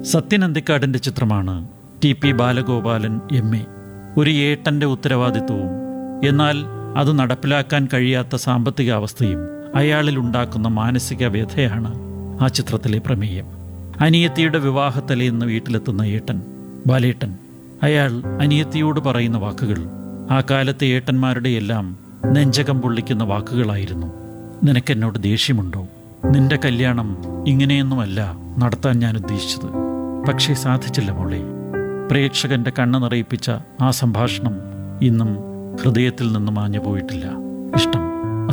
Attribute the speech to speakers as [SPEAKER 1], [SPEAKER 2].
[SPEAKER 1] സത്യൻ അന്തിക്കാടിൻ്റെ ചിത്രമാണ് T P Balagopalan M A ഒരു ഏട്ടൻ്റെ ഉത്തരവാദിത്വവും എന്നാൽ അത് നടപ്പിലാക്കാൻ കഴിയാത്ത സാമ്പത്തിക അവസ്ഥയും അയാളിൽ ഉണ്ടാക്കുന്ന മാനസിക വ്യഥയാണ് ആ ചിത്രത്തിലെ പ്രമേയം അനിയത്തിയുടെ വിവാഹത്തലേന്ന് വീട്ടിലെത്തുന്ന ഏട്ടൻ ബാലേട്ടൻ അയാൾ അനിയത്തിയോട് പറയുന്ന വാക്കുകൾ ആ കാലത്തെ ഏട്ടന്മാരുടെ എല്ലാം നെഞ്ചകം പൊള്ളിക്കുന്ന വാക്കുകളായിരുന്നു നിനക്കെന്നോട് ദേഷ്യമുണ്ടോ നിന്റെ കല്യാണം ഇങ്ങനെയൊന്നുമല്ല നടത്താൻ ഞാൻ ഉദ്ദേശിച്ചത് പക്ഷേ സാധിച്ചില്ല മോളെ പ്രേക്ഷകന്റെ കണ്ണ് നിറയിപ്പിച്ച ആ സംഭാഷണം ഇന്നും ഹൃദയത്തിൽ നിന്ന് മാഞ്ഞു പോയിട്ടില്ല ഇഷ്ടം